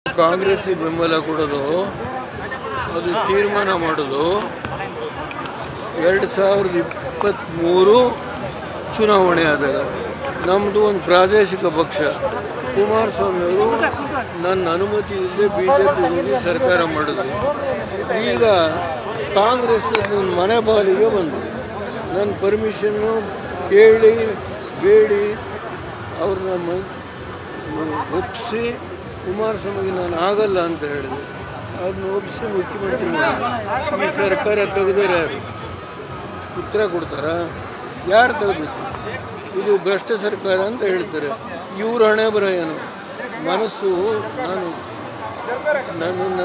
ಕಾಂಗ್ರೆಸ್ಸಿಗೆ ಬೆಂಬಲ ಕೊಡೋದು ಅದು ತೀರ್ಮಾನ ಮಾಡೋದು ಎರಡು ಸಾವಿರದ ಇಪ್ಪತ್ತ್ಮೂರು ಚುನಾವಣೆ ಆದಾಗ ನಮ್ಮದು ಒಂದು ಪ್ರಾದೇಶಿಕ ಪಕ್ಷ ಕುಮಾರಸ್ವಾಮಿ ಅವರು ನನ್ನ ಅನುಮತಿ ಇಲ್ಲದೆ ಬಿ ಜೆ ಪಿ ಹೋಗಿ ಸರ್ಕಾರ ಮಾಡಿದ್ರು ಈಗ ಕಾಂಗ್ರೆಸ್ ನನ್ನ ಮನೆ ಬಾಲಿಗೆ ಬಂದು ನನ್ನ ಪರ್ಮಿಷನ್ನು ಕೇಳಿ ಬೇಡಿ ಅವ್ರನ್ನ ಮ ಒಪ್ಪಿಸಿ ಕುಮಾರಸ್ವಾಮಿಗೆ ನಾನು ಆಗಲ್ಲ ಅಂತ ಹೇಳಿದೆ ಅದನ್ನ ಒಪ್ಪಿಸಿ ಮುಖ್ಯಮಂತ್ರಿ ಮಾಡಿದ್ರು. ಈ ಸರ್ಕಾರ ತೆಗೆದರೆ ಯಾರು ಉತ್ತರ ಕೊಡ್ತಾರಾ ಯಾರು ತೆಗೆದಿತ್ತು ಇದು ಭ್ರಷ್ಟ ಸರ್ಕಾರ ಅಂತ ಹೇಳ್ತಾರೆ ಇವ್ರ ಹಣೆ ಬರ ಏನು ಮನಸ್ಸು ನಾನು ನನ್ನನ್ನು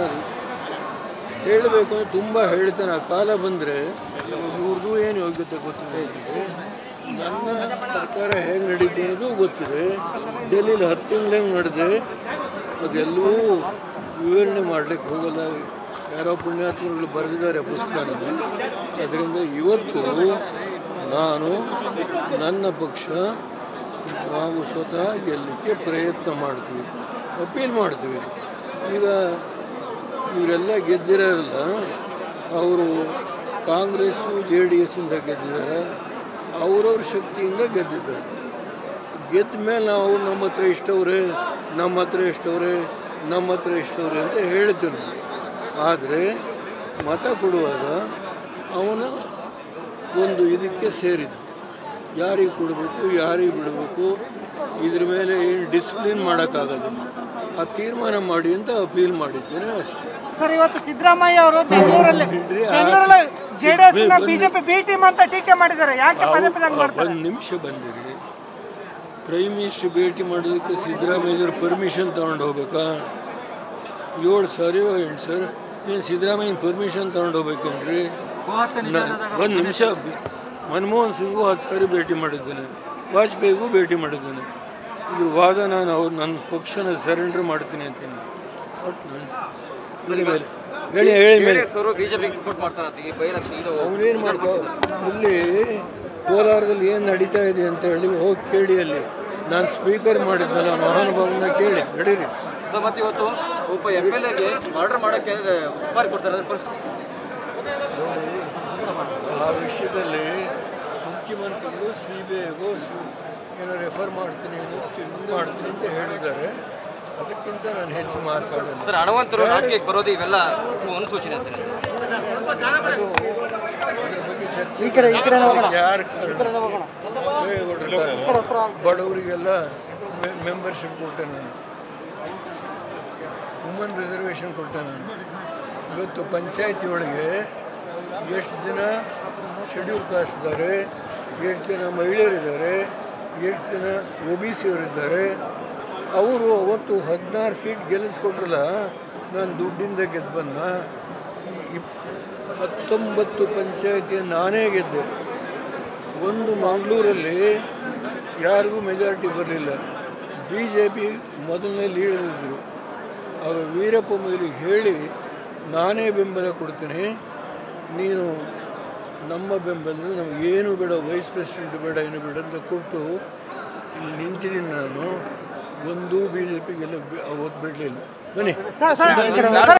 ಹೇಳಬೇಕು ಅಂದರೆ ತುಂಬ ಹೇಳ್ತಾನೆ ಆ ಕಾಲ ಬಂದರೆ ಇವ್ರದ್ದು ಏನು ಯೋಗ್ಯತೆ ಗೊತ್ತಿದೆ ನನ್ನ ಸರ್ಕಾರ ಹೇಗೆ ನಡೀತು ಅನ್ನೋದು ಗೊತ್ತಿದೆ ಡೆಲ್ಲಿಲಿ ಹತ್ತು ತಿಂಗಳು ಹೆಂಗೆ ನಡೆದೆ ಅದೆಲ್ಲವೂ ವಿವರಣೆ ಮಾಡಲಿಕ್ಕೆ ಹೋಗಲ್ಲ ಯಾರೋ ಪುಣ್ಯಾತ್ಮಗಳು ಬರೆದಿದ್ದಾರೆ ಪುಸ್ತಕನ ಅದರಿಂದ ಇವತ್ತು ನಾನು ನನ್ನ ಪಕ್ಷ ನಾವು ಸ್ವತಃ ಗೆಲ್ಲಕ್ಕೆ ಪ್ರಯತ್ನ ಮಾಡ್ತೀವಿ ಅಪೀಲ್ ಮಾಡ್ತೀವಿ ಈಗ ಇವರೆಲ್ಲ ಗೆದ್ದಿರೋರಲ್ಲ ಅವರು ಕಾಂಗ್ರೆಸ್ಸು ಜೆ ಡಿ ಎಸ್ಸಿಂದ ಗೆದ್ದಿದ್ದಾರೆ ಅವರವ್ರ ಶಕ್ತಿಯಿಂದ ಗೆದ್ದಿದ್ದಾರೆ ಗೆದ್ದ ಮೇಲೆ ನಾವು ನಮ್ಮ ಹತ್ರ ಇಷ್ಟವ್ರೆ ನಮ್ಮ ಹತ್ರ ಇಷ್ಟವ್ರೆ ನಮ್ಮ ಹತ್ರ ಇಷ್ಟವ್ರೆ ಅಂತ ಹೇಳ್ತೀವಿ ನಾವು ಆದರೆ ಮತ ಕೊಡುವಾಗ ಅವನ ಒಂದು ಇದಕ್ಕೆ ಸೇರಿದ್ದು ಯಾರಿಗೆ ಕೊಡಬೇಕು ಯಾರಿಗೆ ಬಿಡಬೇಕು ಇದ್ರ ಮೇಲೆ ಏನು ಡಿಸಿಪ್ಲಿನ್ ಮಾಡೋಕ್ಕಾಗೋದಿಲ್ಲ ಆ ತೀರ್ಮಾನ ಮಾಡಿ ಅಂತ ಅಪೀಲ್ ಮಾಡಿದ್ದೇನೆ ಅಷ್ಟೇ ಸರ್ ಇವತ್ತು ಸಿದ್ದರಾಮಯ್ಯ ಅವರು ಬೆಂಗಳೂರಲ್ಲಿ ಬಿಡ್ರಿ, ಆ ಬೆಂಗಳೂರಲ್ಲಿ ಸಿ- ಜೆಡಿಎಸ್ ನ ಬಂದು- ಬಿಜೆಪಿ ಬಿ ಟೀಮ್ ಅಂತ ಟೀಕೆ ಮಾಡಿದ್ದಾರೆ ಯಾಕೆ ಪದೇ ಪದೇ ಹಂಗ್ ಮಾಡ್ತಾರೆ ಒಂದು ನಿಮಿಷ ಬಂದಿರಿ ಪ್ರೈಮ್ ಮಿನಿಸ್ಟರ್ ಭೇಟಿ ಮಾಡೋದಕ್ಕೆ ಸಿದ್ದರಾಮಯ್ಯವ್ರ ಪರ್ಮಿಷನ್ ತೊಗೊಂಡು ಹೋಗ್ಬೇಕಾ ಏಳು ಸಾರಿ ಎಂಟು ಸರ್ ಏನು ಸಿದ್ದರಾಮಯ್ಯನ ಪರ್ಮಿಷನ್ ತೊಗೊಂಡು ಹೋಗ್ಬೇಕೇನ್ರಿ ಒಂದು ನಿಮಿಷ ಮನಮೋಹನ್ ಸಿಂಗು ಹತ್ತು ಸಾರಿ ಭೇಟಿ ಮಾಡಿದ್ದೇನೆ ವಾಜಪೇಯಿಗೂ ಭೇಟಿ ಮಾಡಿದ್ದೇನೆ ಇದು ವಾದ ನಾನು ಅವ್ರು ನನ್ನ ಪಕ್ಷನ ಸರೆಂಡರ್ ಮಾಡ್ತೀನಿ ಅಂತೀನಿ ಒಟ್ಟು nonsense. ಹೇಳಿ ಮೇಲೆ ಹೇಳಿ ಹೇಳಿ ಮೇಲೆ ಅವರು ಬಿಜೆಪಿಗೆ ಸಪೋರ್ಟ್ ಮಾಡ್ತಾರೆ ಅಂತ ಈ ಬೈ ಎಲೆಕ್ಷನ್ ಇದು ಅವನೇನು ಮಾಡ್ಕೋ ಇಲ್ಲಿ ಕೋಲಾರದಲ್ಲಿ ಏನು ನಡೀತಾ ಇದೆ ಅಂತ ಹೇಳಿ ಹೋಗಿ ಕೇಳಿ ಅಲ್ಲಿ ನಾನು ಸ್ಪೀಕರ್ ಮಾಡಿದ್ನಲ್ಲ ಮಹಾನುಭಾವನ ಕೇಳಿ ನಡೀರಿ ಅದು ಮತ್ತೆ ಇವತ್ತು ಒಬ್ಬ ಎಮ್ ಎಲ್ ಎಗೆ ಮರ್ಡರ್ ಮಾಡೋಕ್ಕೆ ಸುಪಾರಿ ಕೊಡ್ತಾರೆ ಅದ್ರ ಪರಿಸ್ಥಿತಿ ಆ ವಿಷಯದಲ್ಲಿ ಮುಖ್ಯಮಂತ್ರಿಗಳು ಸಿ ಬಿ ಐಗೂ ಏನೋ ರೆಫರ್ ಮಾಡ್ತೀನಿ ಇದು ಮಾಡ್ತೀನಿ ಅಂತ ಹೇಳಿದ್ದಾರೆ ಅದಕ್ಕಿಂತ ನಾನು ಹೆಚ್ಚು ಮಾತಾಡಲ್ಲ ಸರ್ ಹಣವಂತರು ರಾಜಕೀಯಕ್ಕೆ ಬರೋದು ಇವೆಲ್ಲ ಅನುಸೂಚನೆ ಅಂತಾರೆ ಅದು ಅದ್ರ ಬಗ್ಗೆ ಚರ್ಚೆ ಯಾರು ಕಾರಣ ದೇವೇಗೌಡರ ಕಾರಣ. ಬಡವರಿಗೆಲ್ಲ ಮೆಂಬರ್ಶಿಪ್ ಕೊಟ್ಟೆ ನಾನು ವುಮನ್ ರಿಸರ್ವೇಷನ್ ಕೊಟ್ಟೆ ನಾನು ಇವತ್ತು ಪಂಚಾಯತಿ ಒಳಗೆ ಎಷ್ಟು ಜನ ಶೆಡ್ಯೂಲ್ ಕಾಸ್ಟ್ ಇದ್ದಾರೆ ಎಷ್ಟು ಜನ ಮಹಿಳೆಯರಿದ್ದಾರೆ ಎಷ್ಟು ಜನ ಒ ಬಿ ಸಿಯವರಿದ್ದಾರೆ ಅವರು ಅವತ್ತು ಹದಿನಾರು ಸೀಟ್ ಗೆಲ್ಲಿಸ್ಕೊಟ್ರಲ್ಲ ನಾನು ದುಡ್ಡಿಂದ ಗೆದ್ದು ಬಂದ ಇಪ್ ಹತ್ತೊಂಬತ್ತು ಪಂಚಾಯತಿಯ ನಾನೇ ಗೆದ್ದೆ ಒಂದು ಮಂಗಳೂರಲ್ಲಿ ಯಾರಿಗೂ ಮೆಜಾರಿಟಿ ಬರಲಿಲ್ಲ ಬಿ ಜೆ ಪಿ ಮೊದಲನೇ ಲೀಡಲ್ಲಿದ್ದರು ಅವರು ವೀರಪ್ಪ ಮೊಯ್ಲಿಗೆ ಹೇಳಿ ನಾನೇ ಬೆಂಬಲ ಕೊಡ್ತೀನಿ ನೀನು ನಮ್ಮ ಬೆಂಬಲ ನಮ್ಗೆ ಏನು ಬೇಡ ವೈಸ್ ಪ್ರೆಸಿಡೆಂಟ್ ಬೇಡ ಏನು ಬೇಡ ಅಂತ ಕೊಟ್ಟು ಇಲ್ಲಿ ನಿಂತಿದ್ದೀನಿ ನಾನು ಒಂದೂ ಬಿ ಜೆ ಪಿಗೆಲ್ಲ ಅವತ್ತು ಬಿಡಲಿಲ್ಲ ಬನ್ನಿ ಸರ್, ಸರ್,